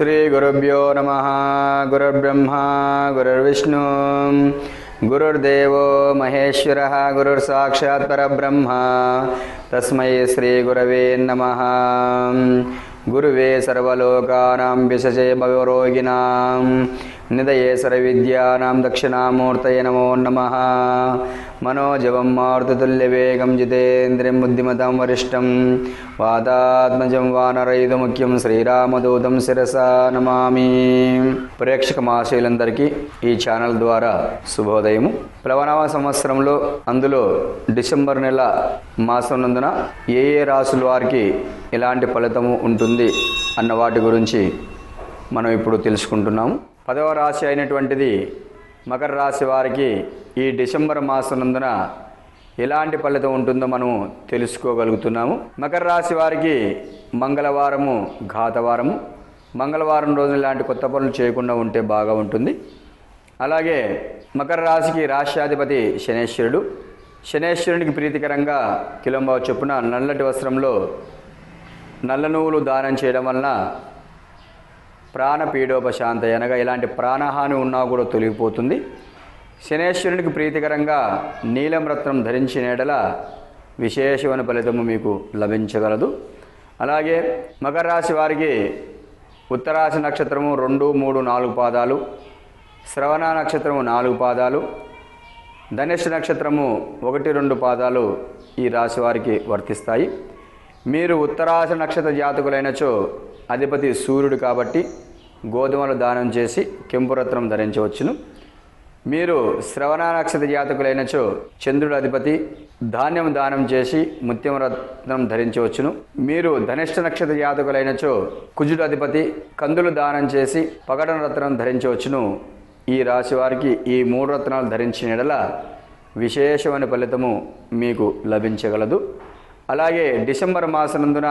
శ్రీగురుభ్యో నమ గురుర్బ్రహ్మ గురుర్విష్ణు గురుర్దేవో మహేశ్వర గురుర్సాక్షాత్ పరబ్రహ్మ తస్మై శ్రీగురవే నమ గురువే సర్వలోకానాం విశజే భవరోగిణాం నిదయే సర్వవిద్యానాం దక్షిణామూర్తయ నమో నమ మనోజవం మారుతుల్యవేగం జితేంద్రియం బుద్ధిమతాం వరిష్టం వాతాత్మజం వానరైదుముఖ్యం శ్రీరామదూతం శిరసా నమామి ప్రేక్షక మహాశయులందరికీ ఈ ఛానల్ ద్వారా శుభోదయము ప్లవనవ సంవత్సరంలో అందులో డిసెంబర్ నెల మాసం నందున ఏ ఏ రాసుల వారికి ఎలాంటి ఫలితము ఉంటుంది అన్న వాటి గురించి మనం ఇప్పుడు తెలుసుకుంటున్నాము పదవ రాశి అయినటువంటిది మకర రాశి వారికి ఈ డిసెంబర్ మాసం నందున ఎలాంటి ఫలితం ఉంటుందో మనము తెలుసుకోగలుగుతున్నాము మకర రాశి వారికి మంగళవారము ఘాతవారము మంగళవారం రోజున ఇలాంటి కొత్త పనులు చేయకుండా ఉంటే బాగా ఉంటుంది అలాగే మకర రాశికి రాష్ట్రాధిపతి శనేశ్వరుడు శనేశ్వరునికి ప్రీతికరంగా కిలంబ చొప్పున నల్లటి వస్త్రంలో నల్ల నువ్వులు దానం చేయడం వలన ప్రాణపీడోపశాంత అనగా ఇలాంటి ప్రాణహాని ఉన్నా కూడా తొలగిపోతుంది శనేశ్వరునికి ప్రీతికరంగా నీలం రత్నం ధరించిన ఎడల విశేషమైన ఫలితము మీకు లభించగలదు అలాగే మకర రాశి వారికి ఉత్తరాశి నక్షత్రము రెండు మూడు నాలుగు పాదాలు శ్రవణ నక్షత్రము నాలుగు పాదాలు ధనుష్ నక్షత్రము ఒకటి రెండు పాదాలు ఈ రాశి వారికి వర్తిస్తాయి మీరు ఉత్తరాశ నక్షత్ర జాతకులైనచో అధిపతి సూర్యుడు కాబట్టి గోధుమలు దానం చేసి కెంపు రత్నం ధరించవచ్చును మీరు శ్రవణ నక్షత్ర జాతకులైనచో చంద్రుడు అధిపతి ధాన్యం దానం చేసి ముత్యం రత్నం ధరించవచ్చును మీరు ధనిష్ట నక్షత్ర జాతకులైనచో కుజుడు అధిపతి కందులు దానం చేసి పగడన రత్నం ధరించవచ్చును ఈ రాశి వారికి ఈ మూడు రత్నాలు ధరించిన ఎడల విశేషమైన ఫలితము మీకు లభించగలదు అలాగే డిసెంబర్ మాసనందున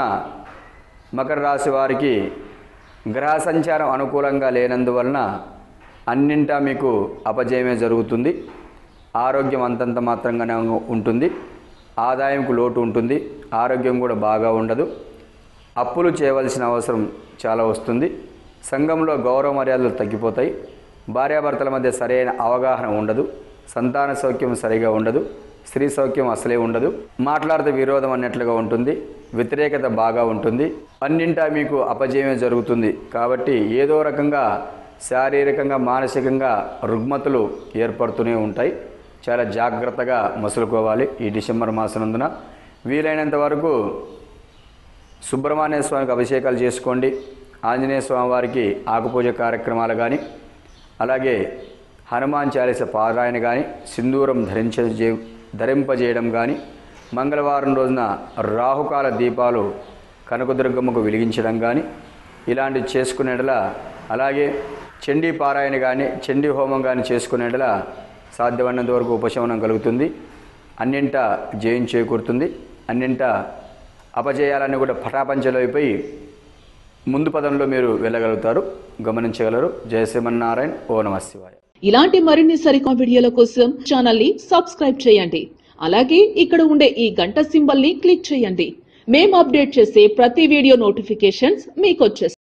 మకర రాశి వారికి గ్రహ సంచారం అనుకూలంగా లేనందువలన అన్నింటా మీకు అపజయమే జరుగుతుంది ఆరోగ్యం అంతంత మాత్రంగానే ఉంటుంది ఆదాయంకు లోటు ఉంటుంది ఆరోగ్యం కూడా బాగా ఉండదు అప్పులు చేయవలసిన అవసరం చాలా వస్తుంది సంఘంలో గౌరవ మర్యాదలు తగ్గిపోతాయి భార్యాభర్తల మధ్య సరైన అవగాహన ఉండదు సంతాన సౌఖ్యం సరిగా ఉండదు స్త్రీ సౌఖ్యం అసలే ఉండదు మాట్లాడితే విరోధం అన్నట్లుగా ఉంటుంది వ్యతిరేకత బాగా ఉంటుంది అన్నింటా మీకు అపజయమే జరుగుతుంది కాబట్టి ఏదో రకంగా శారీరకంగా మానసికంగా రుగ్మతులు ఏర్పడుతూనే ఉంటాయి చాలా జాగ్రత్తగా మసులుకోవాలి ఈ డిసెంబర్ మాసనందున వీలైనంత వరకు సుబ్రహ్మణ్య స్వామికి అభిషేకాలు చేసుకోండి ఆంజనేయ స్వామి వారికి ఆకుపూజ కార్యక్రమాలు కానీ అలాగే హనుమాన్ చాలీస పారాయణ కానీ సింధూరం ధరించ ధరింపజేయడం కానీ మంగళవారం రోజున రాహుకాల దీపాలు కనకదుర్గమ్మకు వెలిగించడం కానీ ఇలాంటివి చేసుకునేటలా అలాగే చండీ పారాయణ కానీ చండీ హోమం కానీ చేసుకునేటలా సాధ్యమైనంత వరకు ఉపశమనం కలుగుతుంది అన్నింట జయం చేకూరుతుంది అన్నింట అపజయాలన్నీ కూడా పటాపంచలు అయిపోయి ముందు పదంలో మీరు వెళ్ళగలుగుతారు గమనించగలరు జయ శ్రీమన్నారాయణ ఓ నమ శివాయ ఇలాంటి మరిన్ని సరికొత్త వీడియోల కోసం ఛానల్ ని సబ్స్క్రైబ్ చేయండి అలాగే ఇక్కడ ఉండే ఈ గంట సింబల్ ని క్లిక్ చేయండి మేము అప్డేట్ చేసే ప్రతి వీడియో నోటిఫికేషన్స్ మీకు వచ్చేస్తాయి